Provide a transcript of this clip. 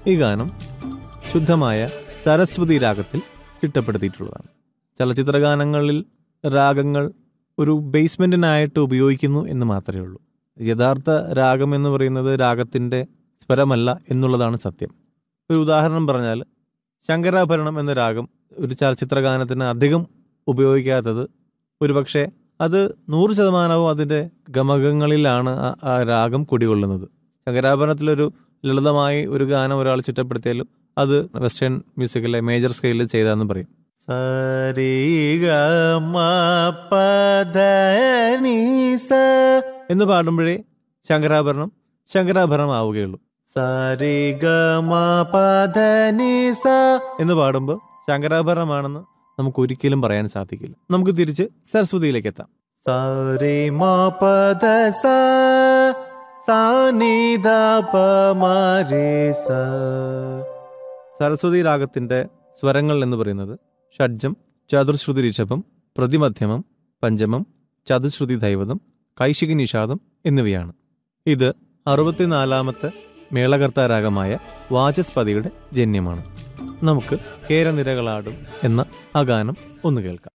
ഈ ഗാനം ശുദ്ധമായ സരസ്വതി രാഗത്തിൽ ചിട്ടപ്പെടുത്തിയിട്ടുള്ളതാണ് ചലച്ചിത്ര ഗാനങ്ങളിൽ രാഗങ്ങൾ ഒരു ബേസ്മെൻറ്റിനായിട്ട് ഉപയോഗിക്കുന്നു എന്ന് മാത്രമേ ഉള്ളൂ യഥാർത്ഥ രാഗം എന്ന് പറയുന്നത് രാഗത്തിൻ്റെ സ്വരമല്ല എന്നുള്ളതാണ് സത്യം ഒരു ഉദാഹരണം പറഞ്ഞാൽ ശങ്കരാഭരണം എന്ന രാഗം ഒരു ചലച്ചിത്ര ഗാനത്തിന് അധികം ഉപയോഗിക്കാത്തത് ഒരുപക്ഷെ അത് നൂറ് ശതമാനവും അതിൻ്റെ ഗമകങ്ങളിലാണ് ആ- ആ രാഗം കുടികൊള്ളുന്നത് ശങ്കരാഭരണത്തിലൊരു ലളിതമായി ഒരു ഗാനം ഒരാൾ ചിട്ടപ്പെടുത്തിയാലും അത് വെസ്റ്റേൺ മ്യൂസിക്കിലെ മേജർ സ്കെയിലിൽ ചെയ്താന്ന് പറയും എന്ന് പാടുമ്പോഴേ ശങ്കരാഭരണം ശങ്കരാഭരണം ആവുകയുള്ളൂ എന്ന് പാടുമ്പോൾ ശങ്കരാഭരണമാണെന്ന് നമുക്ക് ഒരിക്കലും പറയാൻ സാധിക്കില്ല നമുക്ക് തിരിച്ച് സരസ്വതിയിലേക്ക് എത്താം സാരി മാ പദ സാ സാ നി ധ പ മ രെ സ സരസ്വതി രാഗത്തിന്റെ സ്വരങ്ങൾ എന്ന് പറയുന്നത് ഷഡ്ജം ചതുർശ്രുതി ഋഷഭം പ്രതിമധ്യമം പഞ്ചമം ചതുശ്രുതി ദൈവതം കൈശിക നിഷാദം എന്നിവയാണ് ഇത് അറുപത്തിനാലാമത്തെ മേളകർത്ത രാഗമായ വാചസ്പതിയുടെ ജന്യമാണ് നമുക്ക് കേരനിരകളാടും എന്ന ആ ഗാനം ഒന്ന് കേൾക്കാം